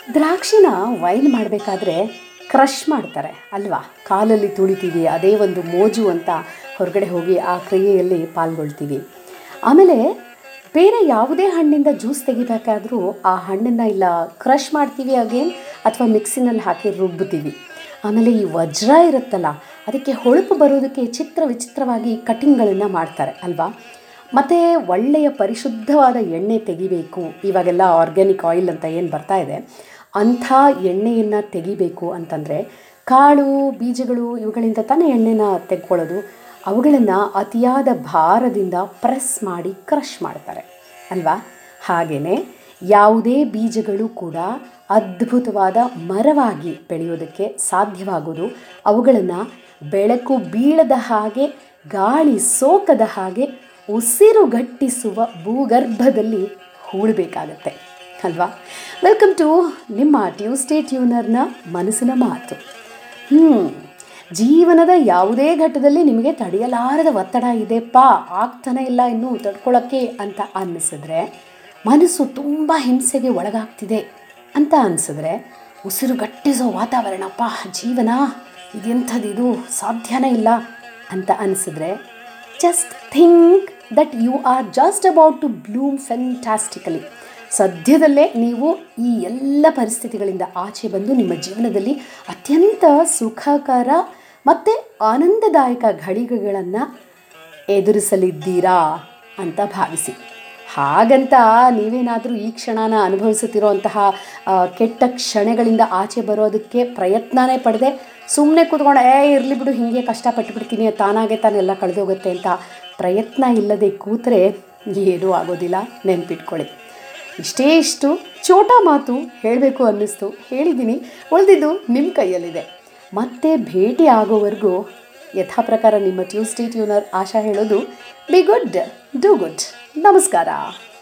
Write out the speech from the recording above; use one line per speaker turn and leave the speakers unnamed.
ದ್ರಾಕ್ಷಿನ ವೈನ್ ಮಾಡಬೇಕಾದ್ರೆ ಕ್ರಷ್ ಮಾಡ್ತಾರೆ ಅಲ್ವಾ ಕಾಲಲ್ಲಿ ತುಳಿತೀವಿ ಅದೇ ಒಂದು ಮೋಜು ಅಂತ ಹೊರಗಡೆ ಹೋಗಿ ಆ ಕ್ರಿಯೆಯಲ್ಲಿ ಪಾಲ್ಗೊಳ್ತೀವಿ ಆಮೇಲೆ ಬೇರೆ ಯಾವುದೇ ಹಣ್ಣಿಂದ ಜ್ಯೂಸ್ ತೆಗಿಬೇಕಾದ್ರೂ ಆ ಹಣ್ಣನ್ನು ಇಲ್ಲ ಕ್ರಷ್ ಮಾಡ್ತೀವಿ ಅಗೇನ್ ಅಥವಾ ಮಿಕ್ಸಿನಲ್ಲಿ ಹಾಕಿ ರುಬ್ಬುತ್ತೀವಿ ಆಮೇಲೆ ಈ ವಜ್ರ ಇರುತ್ತಲ್ಲ ಅದಕ್ಕೆ ಹೊಳಪು ಬರೋದಕ್ಕೆ ಚಿತ್ರ ವಿಚಿತ್ರವಾಗಿ ಕಟಿಂಗ್ಗಳನ್ನು ಮಾಡ್ತಾರೆ ಅಲ್ವಾ ಮತ್ತು ಒಳ್ಳೆಯ ಪರಿಶುದ್ಧವಾದ ಎಣ್ಣೆ ತೆಗಿಬೇಕು ಇವಾಗೆಲ್ಲ ಆರ್ಗ್ಯಾನಿಕ್ ಆಯಿಲ್ ಅಂತ ಏನು ಬರ್ತಾ ಇದೆ ಅಂಥ ಎಣ್ಣೆಯನ್ನು ತೆಗಿಬೇಕು ಅಂತಂದರೆ ಕಾಳು ಬೀಜಗಳು ಇವುಗಳಿಂದ ತಾನೇ ಎಣ್ಣೆನ ತೆಗ್ಕೊಳ್ಳೋದು ಅವುಗಳನ್ನು ಅತಿಯಾದ ಭಾರದಿಂದ ಪ್ರೆಸ್ ಮಾಡಿ ಕ್ರಷ್ ಮಾಡ್ತಾರೆ ಅಲ್ವಾ ಹಾಗೆಯೇ ಯಾವುದೇ ಬೀಜಗಳು ಕೂಡ ಅದ್ಭುತವಾದ ಮರವಾಗಿ ಬೆಳೆಯೋದಕ್ಕೆ ಸಾಧ್ಯವಾಗೋದು ಅವುಗಳನ್ನು ಬೆಳಕು ಬೀಳದ ಹಾಗೆ ಗಾಳಿ ಸೋಕದ ಹಾಗೆ ಉಸಿರುಗಟ್ಟಿಸುವ ಭೂಗರ್ಭದಲ್ಲಿ ಹೂಳಬೇಕಾಗತ್ತೆ ಅಲ್ವಾ ವೆಲ್ಕಮ್ ಟು ನಿಮ್ಮ ಟ್ಯೂಸ್ಡೇ ಟ್ಯೂನರ್ನ ಮನಸ್ಸಿನ ಮಾತು ಹ್ಞೂ ಜೀವನದ ಯಾವುದೇ ಘಟ್ಟದಲ್ಲಿ ನಿಮಗೆ ತಡೆಯಲಾರದ ಒತ್ತಡ ಇದೆಪ್ಪ ಆಗ್ತಾನೆ ಇಲ್ಲ ಇನ್ನೂ ತಡ್ಕೊಳ್ಳೋಕ್ಕೆ ಅಂತ ಅನ್ನಿಸಿದ್ರೆ ಮನಸ್ಸು ತುಂಬ ಹಿಂಸೆಗೆ ಒಳಗಾಗ್ತಿದೆ ಅಂತ ಅನಿಸಿದ್ರೆ ಉಸಿರುಗಟ್ಟಿಸೋ ವಾತಾವರಣಪ್ಪ ಜೀವನ ಇದೆಂಥದ್ದು ಸಾಧ್ಯನೇ ಇಲ್ಲ ಅಂತ ಅನಿಸಿದ್ರೆ just think that you are just about to bloom fantastically ಸದ್ಯದಲ್ಲೇ ನೀವು ಈ ಎಲ್ಲ ಪರಿಸ್ಥಿತಿಗಳಿಂದ ಆಚೆ ಬಂದು ನಿಮ್ಮ ಜೀವನದಲ್ಲಿ ಅತ್ಯಂತ ಸುಖಕರ ಮತ್ತು ಆನಂದದಾಯಕ ಘಳಿಗೆಗಳನ್ನು ಎದುರಿಸಲಿದ್ದೀರಾ ಅಂತ ಭಾವಿಸಿ ಹಾಗಂತ ನೀವೇನಾದರೂ ಈ ಕ್ಷಣನ ಅನುಭವಿಸುತ್ತಿರುವಂತಹ ಆ, ಕೆಟ್ಟ ಕ್ಷಣಗಳಿಂದ ಆಚೆ ಬರೋದಕ್ಕೆ ಪ್ರಯತ್ನನೇ ಪಡದೆ ಸುಮ್ಮನೆ ಕೂತ್ಕೊಂಡು ಏ ಇರಲಿ ಬಿಡು ಹೀಗೆ ಕಷ್ಟಪಟ್ಟು ಬಿಡ್ತೀನಿ ತಾನಾಗೆ ತಾನೆಲ್ಲ ಕಳೆದೋಗುತ್ತೆ ಅಂತ ಪ್ರಯತ್ನ ಇಲ್ಲದೆ ಕೂತ್ರೆ ಏನೂ ಆಗೋದಿಲ್ಲ ನೆನ್ಪಿಟ್ಕೊಳ್ಳಿ ಇಷ್ಟೇ ಇಷ್ಟು ಚೋಟ ಮಾತು ಹೇಳಬೇಕು ಅನ್ನಿಸ್ತು ಹೇಳಿದ್ದೀನಿ ಉಳಿದಿದ್ದು ನಿಮ್ಮ ಕೈಯಲ್ಲಿದೆ ಮತ್ತೆ ಭೇಟಿ ಆಗೋವರೆಗೂ ಯಥಾ ಪ್ರಕಾರ ನಿಮ್ಮ ಟ್ಯೂಸ್ಡೇ ಟ್ಯೂನರ್ ಆಶಾ ಹೇಳೋದು ಬಿ ಗುಡ್ ಡೂ ಗುಡ್ ನಮಸ್ಕಾರ